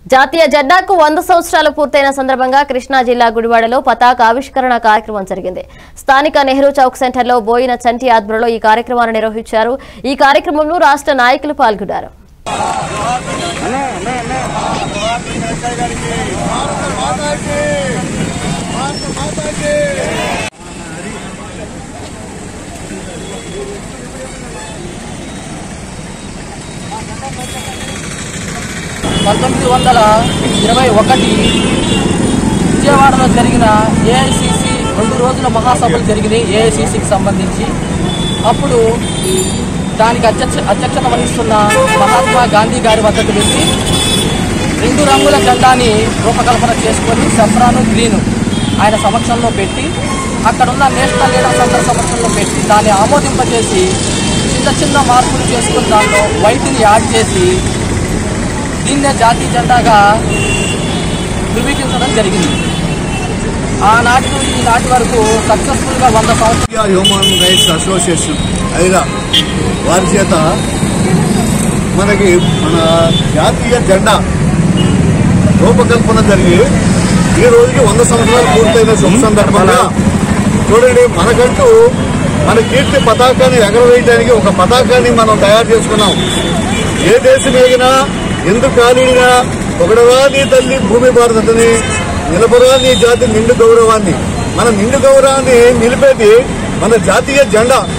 జాతీయ జెండాకు వంద సంవత్సరాలు పూర్తయిన సందర్భంగా కృష్ణా జిల్లా గుడివాడలో పతాక ఆవిష్కరణ కార్యక్రమం జరిగింది స్థానిక నెహ్రూ చౌక్ సెంటర్లో బోయిన చంటి ఆధ్వర్యంలో ఈ కార్యక్రమాన్ని నిర్వహించారు ఈ కార్యక్రమంలో రాష్ట్ర నాయకులు పాల్గొన్నారు పంతొమ్మిది వందల ఇరవై ఒకటి విజయవాడలో జరిగిన ఏఐసిసి రెండు రోజుల మహాసభలు జరిగినాయి ఏఐసిసికి సంబంధించి అప్పుడు దానికి అధ్యక్ష అధ్యక్షత వహిస్తున్న మహాత్మా గాంధీ గారి వద్దకు వెళ్ళి రెండు రంగుల జెండాని రూపకల్పన చేసుకొని సఫ్రాను గ్రీను ఆయన సమక్షంలో పెట్టి అక్కడున్న నేషనల్ లీడర్స్ అందరి సమక్షంలో పెట్టి దాన్ని ఆమోదింపజేసి చిన్న చిన్న మార్పులు చేసుకుని దాంట్లో వైట్ని యాడ్ చేసి దీన్నే జాతీయ జెండాగా ధృవీకరించడం జరిగింది ఆనాటి నుండి ఈనాటి వరకు సక్సెస్ఫుల్ గా వంద సంవత్సరాలు ఇండియా హ్యూమన్ రైట్స్ అసోసియేషన్ అయినా వారి చేత మనకి మన జాతీయ జెండా రూపకల్పన జరిగి ఈ రోజుకి వంద సంవత్సరాలు పూర్తయిన శుభ సందర్భంగా చూడండి మనకంటూ మన కీర్తి పతాకాన్ని ఎగరవేయడానికి ఒక పతాకాన్ని మనం తయారు చేసుకున్నాం ఏ దేశం ఎగినా ఎందుకు కాలిడినా ఒకడవా నీ తల్లి భూమి భారతని నిలబరా నీ జాతి నిండు గౌరవాన్ని మన నిండు గౌరవాన్ని నిలిపేది మన జాతీయ జెండా